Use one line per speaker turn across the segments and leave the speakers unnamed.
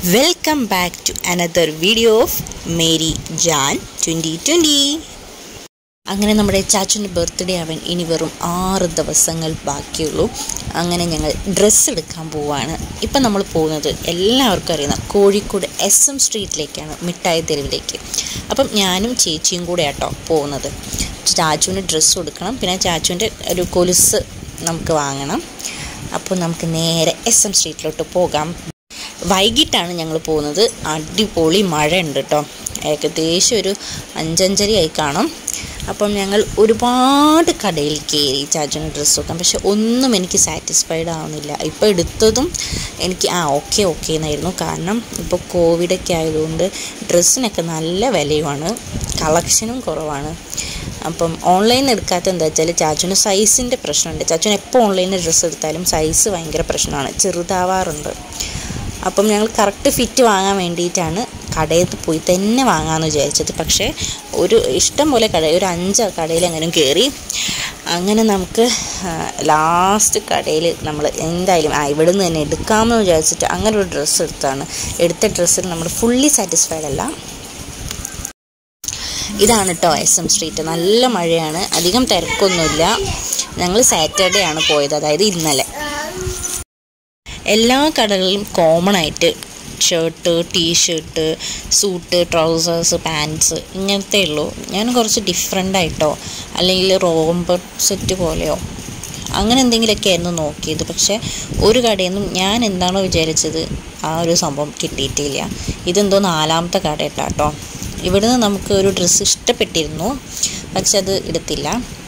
welcome back to another video of Meri Jaan twenty twenty അങ്ങനെ നമ്മുടെ ചാച്ചുൻ്റെ birthday അവൻ ഇനി വെറും ആറ് ദിവസങ്ങൾ ബാക്കിയുള്ളൂ അങ്ങനെ ഞങ്ങൾ ഡ്രസ്സ് എടുക്കാൻ പോവാണ് ഇപ്പം നമ്മൾ പോകുന്നത് എല്ലാവർക്കും അറിയുന്ന കോഴിക്കോട് എസ് എം സ്ട്രീറ്റിലേക്കാണ് മിഠായി തെരുവിലേക്ക് അപ്പം ഞാനും ചേച്ചിയും കൂടെ ആട്ടോ പോകുന്നത് ചാച്ചുവിന് ഡ്രസ്സ് കൊടുക്കണം പിന്നെ ചാച്ചുവിൻ്റെ ഒരു കൊലുസ് നമുക്ക് വാങ്ങണം അപ്പോൾ നമുക്ക് നേരെ എസ് എം സ്ട്രീറ്റിലോട്ട് പോകാം വൈകിട്ടാണ് ഞങ്ങൾ പോകുന്നത് അടിപൊളി മഴ ഉണ്ട് കേട്ടോ ഏകദേശം ഒരു അഞ്ചഞ്ചരയായി കാണും അപ്പം ഞങ്ങൾ ഒരുപാട് കടയിൽ കയറി ചാച്ചന് ഡ്രസ്സ് വെക്കാം പക്ഷെ ഒന്നും എനിക്ക് സാറ്റിസ്ഫൈഡ് ആവുന്നില്ല ഇപ്പോൾ എടുത്തതും എനിക്ക് ആ ഓക്കെ ഓക്കെ എന്നായിരുന്നു കാരണം ഇപ്പോൾ കോവിഡൊക്കെ ആയതുകൊണ്ട് ഡ്രസ്സിനൊക്കെ നല്ല വിലയുമാണ് കളക്ഷനും കുറവാണ് അപ്പം ഓൺലൈനിൽ എടുക്കാത്ത എന്താ വെച്ചാൽ ചാച്ചുന് സൈസിൻ്റെ പ്രശ്നമുണ്ട് ചാച്ചുന് എപ്പോൾ ഓൺലൈനിൽ ഡ്രസ്സ് എടുത്താലും സൈസ് ഭയങ്കര പ്രശ്നമാണ് ചെറുതാവാറുണ്ട് അപ്പം ഞങ്ങൾ കറക്റ്റ് ഫിറ്റ് വാങ്ങാൻ വേണ്ടിയിട്ടാണ് കടയിൽ പോയി തന്നെ വാങ്ങാമെന്ന് വിചാരിച്ചത് പക്ഷേ ഒരു ഇഷ്ടം പോലെ കട ഒരു അഞ്ച് കടയിൽ അങ്ങനെ കയറി അങ്ങനെ നമുക്ക് ലാസ്റ്റ് കടയിൽ നമ്മൾ എന്തായാലും ആ ഇവിടെ നിന്ന് തന്നെ എടുക്കാമെന്ന് വിചാരിച്ചിട്ട് അങ്ങനെ ഒരു ഡ്രസ്സ് എടുത്താണ് എടുത്ത ഡ്രസ്സിൽ നമ്മൾ ഫുള്ളി സാറ്റിസ്ഫൈഡ് അല്ല ഇതാണ് കേട്ടോ എസ് എം സ്ട്രീറ്റ് നല്ല മഴയാണ് അധികം തിരക്കൊന്നുമില്ല ഞങ്ങൾ സാറ്റർഡേ ആണ് പോയത് അതായത് ഇന്നലെ എല്ലാ കടകളിലും കോമൺ ആയിട്ട് shirt t-shirt suit trousers pants ഇങ്ങനത്തെ ഉള്ളൂ ഞാൻ കുറച്ച് ഡിഫറെൻ്റ് ആയിട്ടോ അല്ലെങ്കിൽ റോംബർ സെറ്റ് പോലെയോ അങ്ങനെ എന്തെങ്കിലുമൊക്കെ ആയിരുന്നു നോക്കിയത് പക്ഷേ ഒരു കടയിൽ നിന്നും ഞാൻ എന്താണോ വിചാരിച്ചത് ആ ഒരു സംഭവം കിട്ടിയിട്ടില്ല ഇതെന്തോ നാലാമത്തെ കട കേട്ടോ ഇവിടുന്ന് നമുക്ക് ഒരു ഡ്രസ്സ് ഇഷ്ടപ്പെട്ടിരുന്നു പക്ഷെ അത് എടുത്തില്ല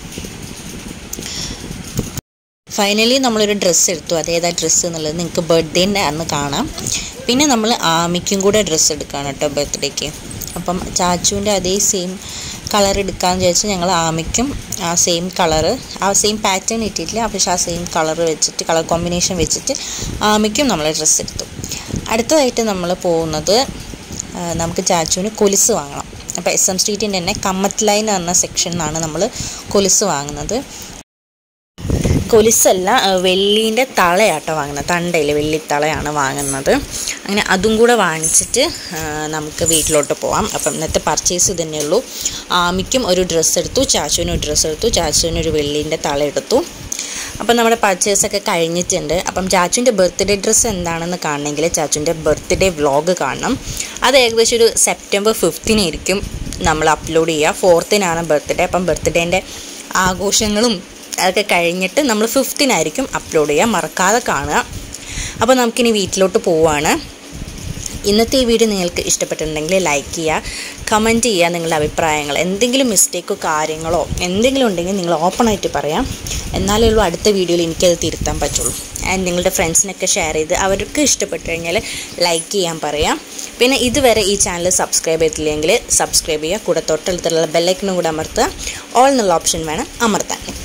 ഫൈനലി നമ്മളൊരു ഡ്രസ്സ് എടുത്തു അതേതാ ഡ്രസ്സ് എന്നുള്ളത് നിങ്ങൾക്ക് ബർത്ത്ഡേൻ്റെ അന്ന് കാണാം പിന്നെ നമ്മൾ ആമിക്കും കൂടെ ഡ്രസ്സ് എടുക്കുകയാണ് കേട്ടോ ബർത്ത്ഡേക്ക് അപ്പം ചാച്ചുവിൻ്റെ അതേ സെയിം കളർ എടുക്കാമെന്ന് വിചാരിച്ചാൽ ഞങ്ങൾ ആമിക്കും ആ സെയിം കളറ് ആ സെയിം പാറ്റേൺ ഇട്ടിട്ടില്ല പക്ഷെ ആ സെയിം കളർ വെച്ചിട്ട് കളർ കോമ്പിനേഷൻ വെച്ചിട്ട് ആമിക്കും നമ്മൾ ഡ്രസ്സ് എടുത്തു അടുത്തതായിട്ട് നമ്മൾ പോകുന്നത് നമുക്ക് ചാച്ചുവിന് കൊലുസ് വാങ്ങണം അപ്പോൾ എസ് എം സ്ട്രീറ്റിൻ്റെ തന്നെ കമ്മത്ത് ലൈൻ എന്ന സെക്ഷനിൽ നിന്നാണ് നമ്മൾ കൊലുസ് വാങ്ങുന്നത് കൊലുസല്ല വെള്ളീൻ്റെ തളയാട്ടോ വാങ്ങുന്നത് തണ്ടയിൽ വെള്ളിത്തളയാണ് വാങ്ങുന്നത് അങ്ങനെ അതും കൂടെ വാങ്ങിച്ചിട്ട് നമുക്ക് വീട്ടിലോട്ട് പോവാം അപ്പം ഇന്നത്തെ പർച്ചേസ് ഇതന്നെ ഉള്ളൂ ആമിക്കും ഒരു ഡ്രസ്സ് എടുത്തു ചാച്ചുവിനും ഒരു ഡ്രസ്സ് എടുത്തു ചാച്ചുവിന് ഒരു വെള്ളീൻ്റെ തള എടുത്തു അപ്പം നമ്മുടെ പർച്ചേസൊക്കെ കഴിഞ്ഞിട്ടുണ്ട് അപ്പം ചാച്ചുവിൻ്റെ ബർത്ത്ഡേ ഡ്രസ്സ് എന്താണെന്ന് കാണണമെങ്കിൽ ചാച്ചുവിൻ്റെ ബർത്ത്ഡേ വ്ളോഗ് കാണണം അത് ഏകദേശം ഒരു സെപ്റ്റംബർ ഫിഫ്തിനായിരിക്കും നമ്മൾ അപ്ലോഡ് ചെയ്യുക ഫോർത്തിനാണ് ബർത്ത്ഡേ അപ്പം ബർത്ത്ഡേൻ്റെ ആഘോഷങ്ങളും അതൊക്കെ കഴിഞ്ഞിട്ട് നമ്മൾ ഫിഫ്തിനായിരിക്കും അപ്ലോഡ് ചെയ്യുക മറക്കാതെ കാണുക അപ്പോൾ നമുക്കിനി വീട്ടിലോട്ട് പോവുകയാണ് ഇന്നത്തെ ഈ വീഡിയോ നിങ്ങൾക്ക് ഇഷ്ടപ്പെട്ടിട്ടുണ്ടെങ്കിൽ ലൈക്ക് ചെയ്യുക കമൻറ്റ് ചെയ്യുക നിങ്ങളുടെ അഭിപ്രായങ്ങൾ എന്തെങ്കിലും മിസ്റ്റേക്കോ കാര്യങ്ങളോ എന്തെങ്കിലും ഉണ്ടെങ്കിൽ നിങ്ങൾ ഓപ്പണായിട്ട് പറയാം എന്നാലേ ഉള്ളൂ അടുത്ത വീഡിയോയിൽ എനിക്കത് തിരുത്താൻ പറ്റുള്ളൂ ആൻഡ് നിങ്ങളുടെ ഫ്രണ്ട്സിനൊക്കെ ഷെയർ ചെയ്ത് അവർക്ക് ഇഷ്ടപ്പെട്ടു കഴിഞ്ഞാൽ ലൈക്ക് ചെയ്യാൻ പറയാം പിന്നെ ഇതുവരെ ഈ ചാനൽ സബ്സ്ക്രൈബ് ചെയ്തില്ലെങ്കിൽ സബ്സ്ക്രൈബ് ചെയ്യുക കൂടെ തൊട്ടടുത്തുള്ള ബെല്ലൈക്കനും കൂടെ അമർത്തുക ഓൾ എന്നുള്ള ഓപ്ഷൻ വേണം അമർത്താൻ